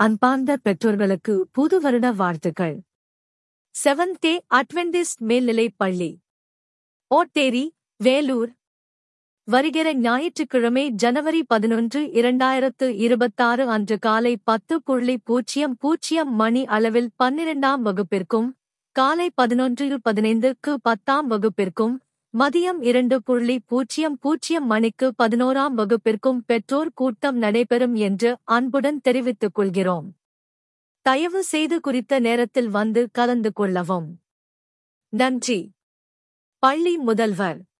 அன்பார்ந்த பெற்றோர்களுக்கு புது வருட வாழ்த்துக்கள் செவன்த் டே அட்வென்டிஸ்ட் மேல்நிலைப் பள்ளி ஓட்டேரி வேலூர் வருகிற ஞாயிற்றுக்கிழமை ஜனவரி பதினொன்று இரண்டாயிரத்து இருபத்தாறு அன்று காலை பத்து புள்ளி பூஜ்ஜியம் பூஜ்ஜியம் மணி அளவில் பன்னிரண்டாம் வகுப்பிற்கும் காலை பதினொன்று பதினைந்துக்கு பத்தாம் வகுப்பிற்கும் மதியம் இரண்டு புள்ளி பூஜ்ஜியம் பூஜ்ஜியம் மணிக்கு பதினோராம் வகுப்பிற்கும் பெற்றோர் கூட்டம் நடைபெறும் என்று அன்புடன் தெரிவித்துக் கொள்கிறோம் தயவு செய்து குறித்த நேரத்தில் வந்து கலந்து கொள்ளவும் நன்றி பள்ளி முதல்வர்